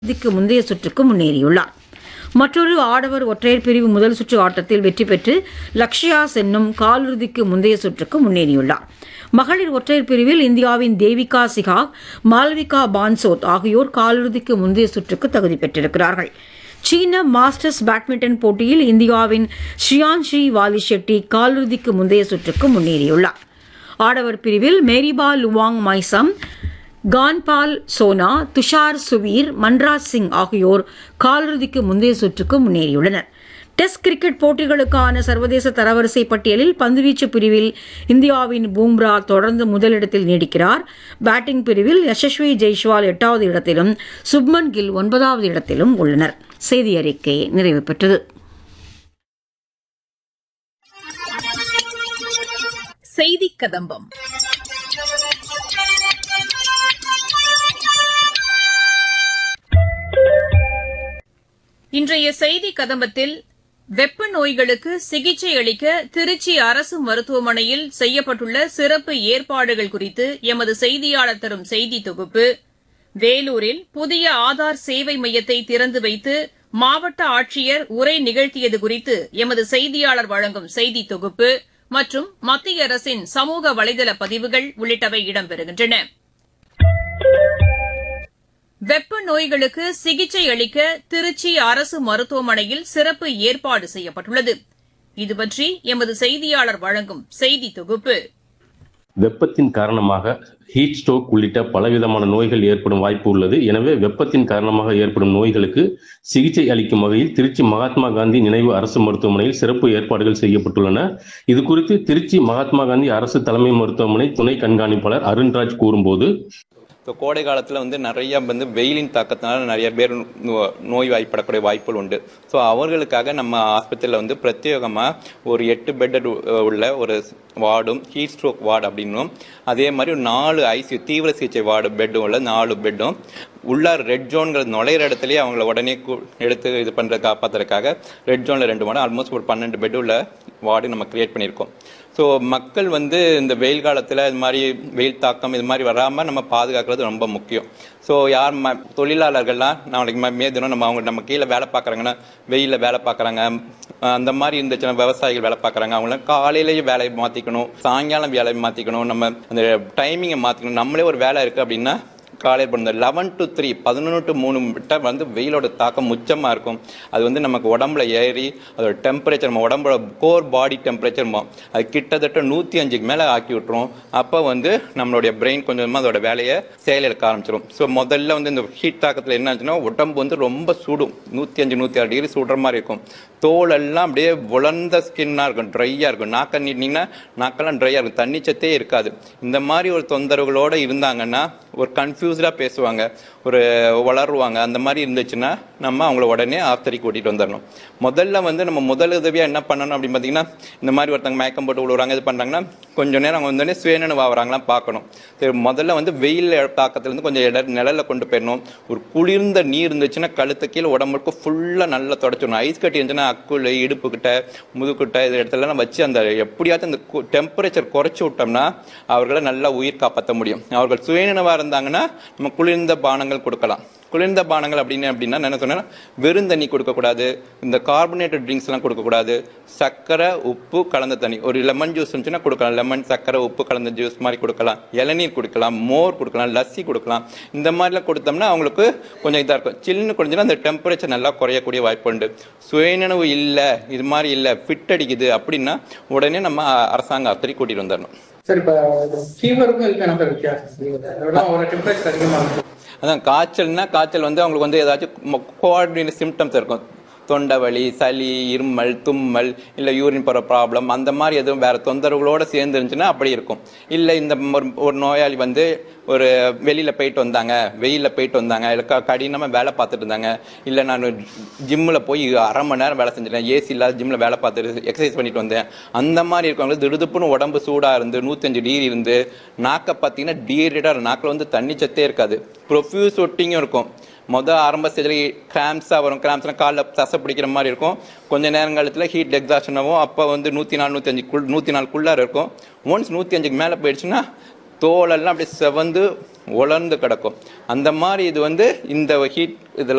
இறுதிக்கு முந்தைய சுற்றுக்கு முன்னேறியுள்ளார் மற்றொரு ஆடவர் ஒற்றையர் பிரிவு முதல் சுற்று ஆட்டத்தில் வெற்றி பெற்று லக்ஷயா சென்னும் காலிறுதிக்கு முந்தைய சுற்றுக்கு முன்னேறியுள்ளார் மகளிர் ஒற்றையர் பிரிவில் இந்தியாவின் தேவிகா சிகாக் மால்விகா பான்சோத் ஆகியோர் காலிறுதிக்கு முந்தைய சுற்றுக்கு தகுதி பெற்றிருக்கிறார்கள் சீன மாஸ்டர்ஸ் பேட்மிண்டன் போட்டியில் இந்தியாவின் ஷியான்ஷி வாலி ஷெட்டி காலிறுதிக்கு முந்தைய சுற்றுக்கு முன்னேறியுள்ளார் ஆடவர் பிரிவில் மேரிபா லுவாங் மைசம் கான்பால் சோனா துஷார் சுவீர் மன்ராஜ் சிங் ஆகியோர் காலிறுதிக்கு முந்தைய சுற்றுக்கு முன்னேறியுள்ளனர் டெஸ்ட் கிரிக்கெட் போட்டிகளுக்கான சர்வதேச தரவரிசை பட்டியலில் பந்துவீச்சு பிரிவில் இந்தியாவின் பூம்ரா தொடர்ந்து முதலிடத்தில் நீடிக்கிறார் பேட்டிங் பிரிவில் யசஸ்வி ஜெய்ஷ்வால் எட்டாவது இடத்திலும் சுப்மன் கில் ஒன்பதாவது இடத்திலும் உள்ளனர் செய்தி அறிக்கை நிறைவு பெற்றது செய்தி கதம்பம் இன்றைய செய்தி கதம்பத்தில் வெப்ப நோய்களுக்கு சிகிச்சை அளிக்க திருச்சி அரசு மருத்துவமனையில் செய்யப்பட்டுள்ள சிறப்பு ஏற்பாடுகள் குறித்து எமது செய்தியாளர் தரும் செய்தி தொகுப்பு வேலூரில் புதிய ஆதார் சேவை மையத்தை திறந்து வைத்து மாவட்ட ஆட்சியர் உரை நிகழ்த்தியது குறித்து எமது செய்தியாளர் வழங்கும் செய்தி தொகுப்பு மற்றும் மத்திய அரசின் சமூக வலைதள பதிவுகள் உள்ளிட்டவை இடம்பெறுகின்றன வெப்ப நோய்களுக்கு சிகிச்சை அளிக்க திருச்சி அரசு மருத்துவமனையில் சிறப்பு ஏற்பாடு செய்யப்பட்டுள்ளது இதுபற்றி எமது செய்தியாளர் வழங்கும் செய்தி தொகுப்பு வெப்பத்தின் காரணமாக ஹீட் ஸ்ட்ரோக் உள்ளிட்ட பலவிதமான நோய்கள் ஏற்படும் வாய்ப்பு உள்ளது எனவே வெப்பத்தின் காரணமாக ஏற்படும் நோய்களுக்கு சிகிச்சை அளிக்கும் வகையில் திருச்சி மகாத்மா காந்தி நினைவு அரசு மருத்துவமனையில் சிறப்பு ஏற்பாடுகள் செய்யப்பட்டுள்ளன இது குறித்து திருச்சி மகாத்மா காந்தி அரசு தலைமை மருத்துவமனை துணை கண்காணிப்பாளர் அருண்ராஜ் கூறும்போது ஸோ கோடை காலத்தில் வந்து நிறைய வந்து வெயிலின் தாக்கத்தினால நிறைய பேர் நோ- நோய் வாய்ப்படக்கூடிய வாய்ப்புகள் உண்டு ஸோ அவர்களுக்காக நம்ம ஆஸ்பத்திரியில் வந்து பிரத்யேகமாக ஒரு எட்டு பெட் உள்ள ஒரு வார்டும் ஹீட் ஸ்ட்ரோக் வார்டு அப்படின்னும் அதே மாதிரி ஒரு நாலு ஐசியூ தீவிர சிகிச்சை வார்டு பெட்டும் உள்ள நாலு பெட்டும் உள்ளார் ரெட் ஜோன்கிற நுழையிற இடத்துலயே அவங்கள உடனே கு- எடுத்து இது பண்ணுற காப்பாத்துறதுக்காக ரெட் ஜோனில் ரெண்டு வார்டு ஆல்மோஸ்ட் ஒரு பன்னெண்டு பெட் உள்ள வார்டு நம்ம கிரியேட் பண்ணியிருக்கோம் ஸோ மக்கள் வந்து இந்த வெயில் காலத்தில் இது மாதிரி வெயில் தாக்கம் இது மாதிரி வராமல் நம்ம பாதுகாக்கிறது ரொம்ப முக்கியம் ஸோ யார் ம தொழிலாளர்கள்லாம் நாளைக்கு ம- மே தினம் நம்ம அவங்க நம்ம கீழே வேலை பார்க்குறாங்கன்னா வெயிலில் வேலை பார்க்குறாங்க அந்த மாதிரி இருந்துச்சுன்னா விவசாயிகள் வேலை பார்க்குறாங்க அவங்களாம் காலையிலேயே வேலையை மாற்றிக்கணும் சாயங்காலம் வேலையை மாற்றிக்கணும் நம்ம அந்த டைமிங்கை மாற்றிக்கணும் நம்மளே ஒரு வேலை இருக்குது அப்படின்னா காலையில் பிறந்த லெவன் டு த்ரீ பதினொன்று டு மூணு விட்ட வந்து வெயிலோட தாக்கம் உச்சமாக இருக்கும் அது வந்து நமக்கு உடம்புல ஏறி அதோட டெம்பரேச்சர் நம்ம உடம்போட கோர் பாடி டெம்பரேச்சர் அது கிட்டத்தட்ட நூற்றி அஞ்சுக்கு மேலே ஆக்கி விட்டுரும் அப்போ வந்து நம்மளுடைய பிரெயின் கொஞ்சம் கொஞ்சமாக அதோட வேலையை செயலிழக்க ஆரம்பிச்சிடும் ஸோ முதல்ல வந்து இந்த ஹீட் தாக்கத்தில் என்ன ஆச்சுன்னா உடம்பு வந்து ரொம்ப சுடும் நூற்றி அஞ்சு நூற்றி ஆறு டிகிரி சுடுற மாதிரி இருக்கும் தோல் எல்லாம் அப்படியே உலர்ந்த ஸ்கின்னாக இருக்கும் ட்ரையாக இருக்கும் நாக்க நீட்டினீங்கன்னா நாக்கெல்லாம் ட்ரையாக இருக்கும் தண்ணி சத்தே இருக்காது இந்த மாதிரி ஒரு தொந்தரவுகளோடு இருந்தாங்கன்னா ஒரு கன்ஃபியூஸ்டாக பேசுவாங்க ஒரு வளருவாங்க அந்த மாதிரி இருந்துச்சுன்னா நம்ம அவங்கள உடனே ஆஸ்பத்திரிக்கு கூட்டிகிட்டு வந்துடணும் முதல்ல வந்து நம்ம முதல் உதவியாக என்ன பண்ணணும் அப்படின்னு பார்த்தீங்கன்னா இந்த மாதிரி ஒருத்தங்க மயக்கம் போட்டு விழுவுறாங்க இது பண்ணுறாங்கன்னா கொஞ்சம் நேரம் அவங்க வந்தோடனே சுயநினைவு ஆகுறாங்களாம் பார்க்கணும் சரி முதல்ல வந்து வெயில் தாக்கத்துலேருந்து கொஞ்சம் இட நிழல்ல கொண்டு போயிடணும் ஒரு குளிர்ந்த நீர் இருந்துச்சுன்னா கழுத்து கீழே உடம்புக்கு ஃபுல்லாக நல்லா தொடச்சிடணும் ஐஸ் கட்டி இருந்துச்சுன்னா அக்குள் இடுப்புக்கிட்ட முதுகிட்ட இது இடத்துலலாம் வச்சு அந்த எப்படியாச்சும் அந்த டெம்பரேச்சர் குறைச்சி விட்டோம்னா அவர்களை நல்லா உயிர் காப்பாற்ற முடியும் அவர்கள் சுயநினைவாக இருந்தாங்கன்னா நம்ம குளிர்ந்த பானங்கள் கொடுக்கலாம் குளிர்ந்த பானங்கள் அப்படின்னு அப்படின்னா என்ன சொன்னா வெறும் தண்ணி கொடுக்கக்கூடாது இந்த கார்பனேட்டட் ட்ரிங்க்ஸ் எல்லாம் கொடுக்கக்கூடாது சர்க்கரை உப்பு கலந்த தண்ணி ஒரு லெமன் ஜூஸ் இருந்துச்சுன்னா கொடுக்கலாம் லெமன் சர்க்கரை உப்பு கலந்த ஜூஸ் மாதிரி கொடுக்கலாம் இளநீர் கொடுக்கலாம் மோர் கொடுக்கலாம் லஸ்ஸி கொடுக்கலாம் இந்த மாதிரிலாம் கொடுத்தோம்னா அவங்களுக்கு கொஞ்சம் இதாக இருக்கும் சில்லுன்னு குறைஞ்சுன்னா அந்த டெம்பரேச்சர் நல்லா குறையக்கூடிய வாய்ப்பு உண்டு சுயநினைவு இல்லை இது மாதிரி இல்லை ஃபிட் அடிக்குது அப்படின்னா உடனே நம்ம அரசாங்க ஆஸ்பத்திரி கூட்டிட்டு வந்துடணும் சார் இப்போ ஃபீவருக்கும் இதுக்கு என்ன சார் வித்தியாசம் அதோட ஒரு டெம்பரேச்சர் அதிகமாக இருக்கும் அதான் காய்ச்சல்னா காய்ச்சல் வந்து அவங்களுக்கு வந்து ஏதாச்சும் கோஆர்டினேட் சிம்டம்ஸ் இருக்கும் தொண்டை வலி சளி இருமல் தும்மல் இல்லை யூரின் போகிற ப்ராப்ளம் அந்த மாதிரி எதுவும் வேற தொந்தரவுகளோட சேர்ந்து இருந்துச்சுன்னா அப்படி இருக்கும் இல்லை இந்த ஒரு- ஒரு நோயாளி வந்து ஒரு வெளியில் போயிட்டு வந்தாங்க வெயிலில் போயிட்டு வந்தாங்க இல்லை க கடினமாக வேலை பார்த்துட்டு இருந்தாங்க இல்லை நான் ஜிம்மில் போய் அரை மணி நேரம் வேலை செஞ்சுட்டேன் ஏசி இல்லாத ஜிம்மில் வேலை பார்த்துட்டு எக்ஸசைஸ் பண்ணிட்டு வந்தேன் அந்த மாதிரி இருக்கவங்களுக்கு திடுதுப்புன்னு உடம்பு சூடாக இருந்து நூற்றஞ்சு டிகிரி இருந்து நாக்கை பார்த்தீங்கன்னா டீரேட்டாக நாக்கில் வந்து தண்ணி சத்தே இருக்காது ப்ரொஃப்யூஸ் ஒட்டிங்கும் இருக்கும் மொதல் ஆரம்ப ஸ்டேஜில் கிராம்ஸாக வரும் கிராம்ஸ்னா காலில் தசை பிடிக்கிற மாதிரி இருக்கும் கொஞ்ச நேரம் காலத்தில் ஹீட் எக்ஸாஷன் ஆகும் அப்போ வந்து நூற்றி நாலு நூற்றி குள் நூற்றி நாலுக்குள்ளார இருக்கும் ஒன்ஸ் நூற்றி அஞ்சுக்கு மேலே போயிடுச்சுன்னா தோலெல்லாம் அப்படியே செவந்து உலர்ந்து கிடக்கும் அந்த மாதிரி இது வந்து இந்த ஹீட் இதில்